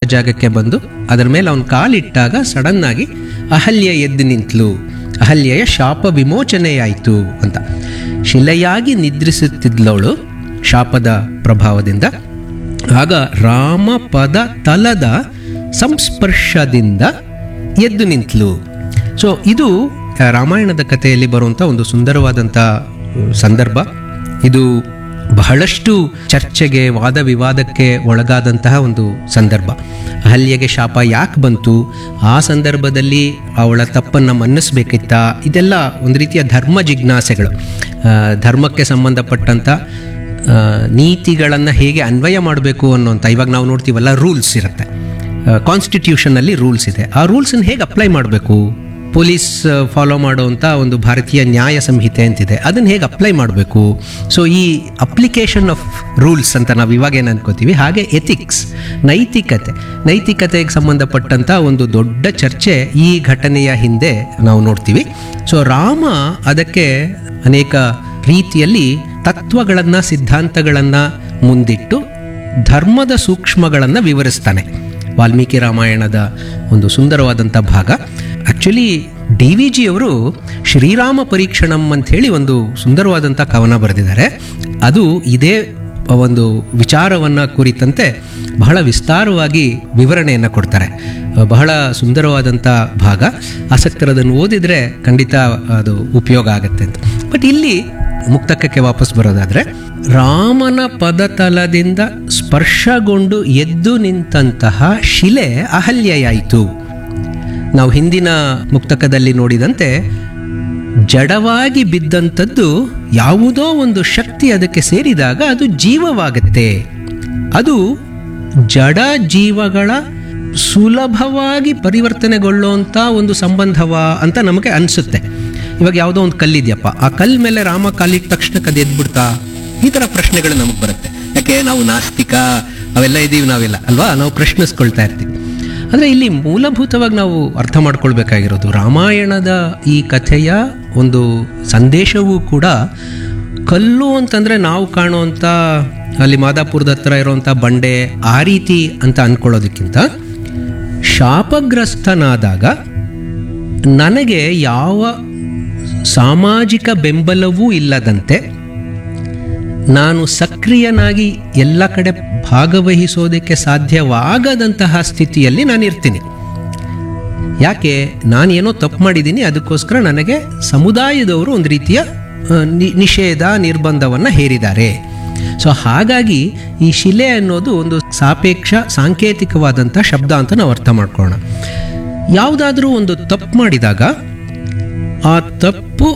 ಜಾಗಕ್ಕೆ ಬಂದು ಅದರ ಮೇಲೆ ಅವನು ಕಾಲಿಟ್ಟಾಗ ಸಡನ್ ಆಗಿ ಅಹಲ್ಯ ಎದ್ದು ನಿಂತಲು ಅಹಲ್ಯೆಯ ಶಾಪ ವಿಮೋಚನೆಯಾಯಿತು ಅಂತ ಶಿಲೆಯಾಗಿ ನಿದ್ರಿಸುತ್ತಿದ್ಲವಳು ಶಾಪದ ಪ್ರಭಾವದಿಂದ ಆಗ ರಾಮ ಪದ ತಲದ ಸಂಸ್ಪರ್ಶದಿಂದ ಎದ್ದು ನಿಂತಲು ಸೊ ಇದು ಆ, ರಾಮಾಯಣದ ಕಥೆಯಲ್ಲಿ ಬರುವಂಥ ಒಂದು ಸುಂದರವಾದಂಥ ಆ, ಸಂದರ್ಭ ಇದು ಬಹಳಷ್ಟು ಚರ್ಚೆಗೆ ವಾದ ವಿವಾದಕ್ಕೆ ಒಳಗಾದಂತಹ ಒಂದು ಸಂದರ್ಭ ಅಹಲ್ಯೆಗೆ ಶಾಪ ಯಾಕೆ ಬಂತು ಆ ಸಂದರ್ಭದಲ್ಲಿ ಅವಳ ತಪ್ಪನ್ನು ಮನ್ನಿಸ್ಬೇಕಿತ್ತ ಇದೆಲ್ಲ ಒಂದು ರೀತಿಯ ಧರ್ಮ ಜಿಜ್ಞಾಸೆಗಳು ಆ, ಧರ್ಮಕ್ಕೆ ಸಂಬಂಧಪಟ್ಟಂಥ ನೀತಿಗಳನ್ನು ಹೇಗೆ ಅನ್ವಯ ಮಾಡಬೇಕು ಅನ್ನೋಂಥ ಇವಾಗ ನಾವು ನೋಡ್ತೀವಲ್ಲ ರೂಲ್ಸ್ ಇರುತ್ತೆ ಕಾನ್ಸ್ಟಿಟ್ಯೂಷನಲ್ಲಿ ರೂಲ್ಸ್ ಇದೆ ಆ ರೂಲ್ಸನ್ನು ಹೇಗೆ ಅಪ್ಲೈ ಮಾಡಬೇಕು ಪೊಲೀಸ್ ಫಾಲೋ ಮಾಡುವಂಥ ಒಂದು ಭಾರತೀಯ ನ್ಯಾಯ ಸಂಹಿತೆ ಅಂತಿದೆ ಅದನ್ನು ಹೇಗೆ ಅಪ್ಲೈ ಮಾಡಬೇಕು ಸೊ ಈ ಅಪ್ಲಿಕೇಶನ್ ಆಫ್ ರೂಲ್ಸ್ ಅಂತ ನಾವು ಇವಾಗ ಏನು ಅನ್ಕೋತೀವಿ ಹಾಗೆ ಎಥಿಕ್ಸ್ ನೈತಿಕತೆ ನೈತಿಕತೆಗೆ ಸಂಬಂಧಪಟ್ಟಂಥ ಒಂದು ದೊಡ್ಡ ಚರ್ಚೆ ಈ ಘಟನೆಯ ಹಿಂದೆ ನಾವು ನೋಡ್ತೀವಿ ಸೊ ರಾಮ ಅದಕ್ಕೆ ಅನೇಕ ರೀತಿಯಲ್ಲಿ ತತ್ವಗಳನ್ನು ಸಿದ್ಧಾಂತಗಳನ್ನು ಮುಂದಿಟ್ಟು ಧರ್ಮದ ಸೂಕ್ಷ್ಮಗಳನ್ನು ವಿವರಿಸ್ತಾನೆ ವಾಲ್ಮೀಕಿ ರಾಮಾಯಣದ ಒಂದು ಸುಂದರವಾದಂಥ ಭಾಗ ಆ್ಯಕ್ಚುಲಿ ಡಿ ವಿ ಜಿಯವರು ಶ್ರೀರಾಮ ಪರೀಕ್ಷಣಂ ಅಂತ ಹೇಳಿ ಒಂದು ಸುಂದರವಾದಂಥ ಕವನ ಬರೆದಿದ್ದಾರೆ ಅದು ಇದೇ ಒಂದು ವಿಚಾರವನ್ನು ಕುರಿತಂತೆ ಬಹಳ ವಿಸ್ತಾರವಾಗಿ ವಿವರಣೆಯನ್ನು ಕೊಡ್ತಾರೆ ಬಹಳ ಸುಂದರವಾದಂಥ ಭಾಗ ಆಸಕ್ತರದನ್ನು ಓದಿದರೆ ಖಂಡಿತ ಅದು ಉಪಯೋಗ ಆಗುತ್ತೆ ಅಂತ ಬಟ್ ಇಲ್ಲಿ ಮುಕ್ತಕಕ್ಕೆ ವಾಪಸ್ ಬರೋದಾದರೆ ರಾಮನ ಪದತಲದಿಂದ ಸ್ಪರ್ಶಗೊಂಡು ಎದ್ದು ನಿಂತಹ ಶಿಲೆ ಅಹಲ್ಯೆಯಾಯಿತು ನಾವು ಹಿಂದಿನ ಮುಕ್ತಕದಲ್ಲಿ ನೋಡಿದಂತೆ ಜಡವಾಗಿ ಬಿದ್ದಂಥದ್ದು ಯಾವುದೋ ಒಂದು ಶಕ್ತಿ ಅದಕ್ಕೆ ಸೇರಿದಾಗ ಅದು ಜೀವವಾಗುತ್ತೆ ಅದು ಜಡ ಜೀವಗಳ ಸುಲಭವಾಗಿ ಪರಿವರ್ತನೆಗೊಳ್ಳುವಂಥ ಒಂದು ಸಂಬಂಧವ ಅಂತ ನಮಗೆ ಅನಿಸುತ್ತೆ ಇವಾಗ ಯಾವುದೋ ಒಂದು ಕಲ್ಲಿದೆಯಪ್ಪ ಆ ಕಲ್ಲು ಮೇಲೆ ರಾಮ ಕಾಲಿಟ್ಟ ತಕ್ಷಣಕ್ಕೆ ಅದು ಎದ್ಬಿಡ್ತಾ ಈ ಥರ ಪ್ರಶ್ನೆಗಳು ನಮಗೆ ಬರುತ್ತೆ ಯಾಕೆ ನಾವು ನಾಸ್ತಿಕ ಅವೆಲ್ಲ ಇದ್ದೀವಿ ನಾವೆಲ್ಲ ಅಲ್ವಾ ನಾವು ಪ್ರಶ್ನಿಸ್ಕೊಳ್ತಾ ಇರ್ತೀವಿ ಆದರೆ ಇಲ್ಲಿ ಮೂಲಭೂತವಾಗಿ ನಾವು ಅರ್ಥ ಮಾಡ್ಕೊಳ್ಬೇಕಾಗಿರೋದು ರಾಮಾಯಣದ ಈ ಕಥೆಯ ಒಂದು ಸಂದೇಶವೂ ಕೂಡ ಕಲ್ಲು ಅಂತಂದರೆ ನಾವು ಕಾಣುವಂಥ ಅಲ್ಲಿ ಮಾದಾಪುರದ ಹತ್ರ ಇರುವಂಥ ಬಂಡೆ ಆ ರೀತಿ ಅಂತ ಅಂದ್ಕೊಳ್ಳೋದಕ್ಕಿಂತ ಶಾಪಗ್ರಸ್ತನಾದಾಗ ನನಗೆ ಯಾವ ಸಾಮಾಜಿಕ ಬೆಂಬಲವೂ ಇಲ್ಲದಂತೆ ನಾನು ಸಕ್ರಿಯನಾಗಿ ಎಲ್ಲ ಕಡೆ ಭಾಗವಹಿಸೋದಕ್ಕೆ ಸಾಧ್ಯವಾಗದಂತಹ ಸ್ಥಿತಿಯಲ್ಲಿ ನಾನು ಇರ್ತೀನಿ ಯಾಕೆ ನಾನೇನೋ ತಪ್ಪು ಮಾಡಿದ್ದೀನಿ ಅದಕ್ಕೋಸ್ಕರ ನನಗೆ ಸಮುದಾಯದವರು ಒಂದು ರೀತಿಯ ಆ, ನಿ- ನಿಷೇಧ ನಿರ್ಬಂಧವನ್ನು ಹೇರಿದ್ದಾರೆ ಸೊ ಹಾಗಾಗಿ ಈ ಶಿಲೆ ಅನ್ನೋದು ಒಂದು ಸಾಪೇಕ್ಷ ಸಾಂಕೇತಿಕವಾದಂಥ ಶಬ್ದ ಅಂತ ನಾವು ಅರ್ಥ ಮಾಡ್ಕೊಳ್ಳೋಣ ಯಾವುದಾದ್ರೂ ಒಂದು ತಪ್ಪು ಮಾಡಿದಾಗ ಆ ತಪ್ಪು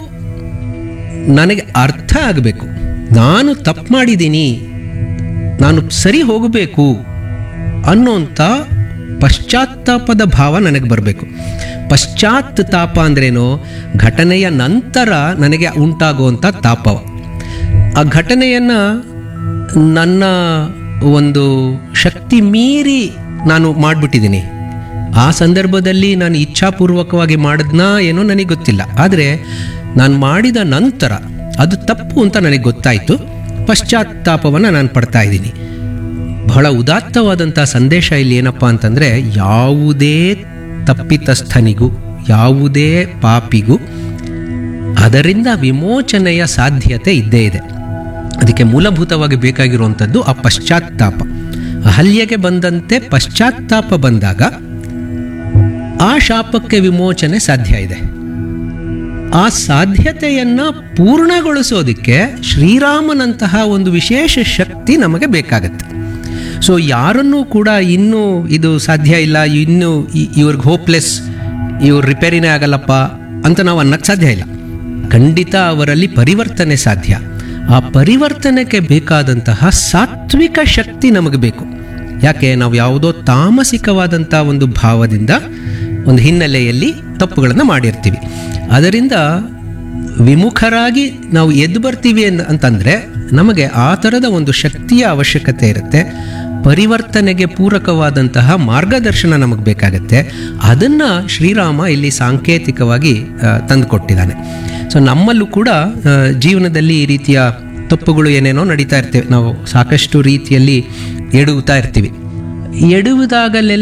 ನನಗೆ ಅರ್ಥ ಆಗಬೇಕು ನಾನು ತಪ್ಪು ಮಾಡಿದ್ದೀನಿ ನಾನು ಸರಿ ಹೋಗಬೇಕು ಅನ್ನೋಂಥ ಪಶ್ಚಾತ್ತಾಪದ ಭಾವ ನನಗೆ ಬರಬೇಕು ಪಶ್ಚಾತ್ ತಾಪ ಅಂದ್ರೇನು ಘಟನೆಯ ನಂತರ ನನಗೆ ಉಂಟಾಗುವಂಥ ತಾಪವ ಆ ಘಟನೆಯನ್ನು ನನ್ನ ಒಂದು ಶಕ್ತಿ ಮೀರಿ ನಾನು ಮಾಡಿಬಿಟ್ಟಿದ್ದೀನಿ ಆ ಸಂದರ್ಭದಲ್ಲಿ ನಾನು ಇಚ್ಛಾಪೂರ್ವಕವಾಗಿ ಮಾಡಿದ್ನಾ ಏನೋ ನನಗೆ ಗೊತ್ತಿಲ್ಲ ಆದರೆ ನಾನು ಮಾಡಿದ ನಂತರ ಅದು ತಪ್ಪು ಅಂತ ನನಗೆ ಗೊತ್ತಾಯಿತು ಪಶ್ಚಾತ್ತಾಪವನ್ನು ನಾನು ಪಡ್ತಾ ಇದ್ದೀನಿ ಬಹಳ ಉದಾತ್ತವಾದಂಥ ಸಂದೇಶ ಇಲ್ಲಿ ಏನಪ್ಪ ಅಂತಂದರೆ ಯಾವುದೇ ತಪ್ಪಿತಸ್ಥನಿಗೂ ಯಾವುದೇ ಪಾಪಿಗೂ ಅದರಿಂದ ವಿಮೋಚನೆಯ ಸಾಧ್ಯತೆ ಇದ್ದೇ ಇದೆ ಅದಕ್ಕೆ ಮೂಲಭೂತವಾಗಿ ಬೇಕಾಗಿರುವಂಥದ್ದು ಆ ಪಶ್ಚಾತ್ತಾಪ ಅಹಲ್ಯೆಗೆ ಬಂದಂತೆ ಪಶ್ಚಾತ್ತಾಪ ಬಂದಾಗ ಆ ಶಾಪಕ್ಕೆ ವಿಮೋಚನೆ ಸಾಧ್ಯ ಇದೆ ಆ ಸಾಧ್ಯತೆಯನ್ನು ಪೂರ್ಣಗೊಳಿಸೋದಕ್ಕೆ ಶ್ರೀರಾಮನಂತಹ ಒಂದು ವಿಶೇಷ ಶಕ್ತಿ ನಮಗೆ ಬೇಕಾಗತ್ತೆ ಸೊ ಯಾರನ್ನೂ ಕೂಡ ಇನ್ನೂ ಇದು ಸಾಧ್ಯ ಇಲ್ಲ ಇನ್ನೂ ಇ- ಇವ್ರಿಗೆ ಹೋಪ್ಲೆಸ್ ಇವ್ರ ರಿಪೇರಿನೇ ಆಗಲ್ಲಪ್ಪ ಅಂತ ನಾವು ಅನ್ನಕ್ಕೆ ಸಾಧ್ಯ ಇಲ್ಲ ಖಂಡಿತ ಅವರಲ್ಲಿ ಪರಿವರ್ತನೆ ಸಾಧ್ಯ ಆ ಪರಿವರ್ತನೆಗೆ ಬೇಕಾದಂತಹ ಸಾತ್ವಿಕ ಶಕ್ತಿ ನಮಗೆ ಬೇಕು ಯಾಕೆ ನಾವು ಯಾವುದೋ ತಾಮಸಿಕವಾದಂಥ ಒಂದು ಭಾವದಿಂದ ಒಂದು ಹಿನ್ನೆಲೆಯಲ್ಲಿ ತಪ್ಪುಗಳನ್ನು ಮಾಡಿರ್ತೀವಿ ಅದರಿಂದ ವಿಮುಖರಾಗಿ ನಾವು ಎದ್ದು ಬರ್ತೀವಿ ಅನ್- ಅಂತಂದ್ರೆ ನಮಗೆ ಆ ಥರದ ಒಂದು ಶಕ್ತಿಯ ಅವಶ್ಯಕತೆ ಇರುತ್ತೆ ಪರಿವರ್ತನೆಗೆ ಪೂರಕವಾದಂತಹ ಮಾರ್ಗದರ್ಶನ ನಮಗೆ ಬೇಕಾಗತ್ತೆ ಅದನ್ನು ಶ್ರೀರಾಮ ಇಲ್ಲಿ ಸಾಂಕೇತಿಕವಾಗಿ ತಂದುಕೊಟ್ಟಿದ್ದಾನೆ ಸೊ ನಮ್ಮಲ್ಲೂ ಕೂಡ ಆ, ಜೀವನದಲ್ಲಿ ಈ ರೀತಿಯ ತಪ್ಪುಗಳು ಏನೇನೋ ನಡೀತಾ ಇರ್ತೇವೆ ನಾವು ಸಾಕಷ್ಟು ರೀತಿಯಲ್ಲಿ ಎಡುತ್ತಾ ಇರ್ತೀವಿ ಎಡುವುದಾಗಲೆಲ್ಲ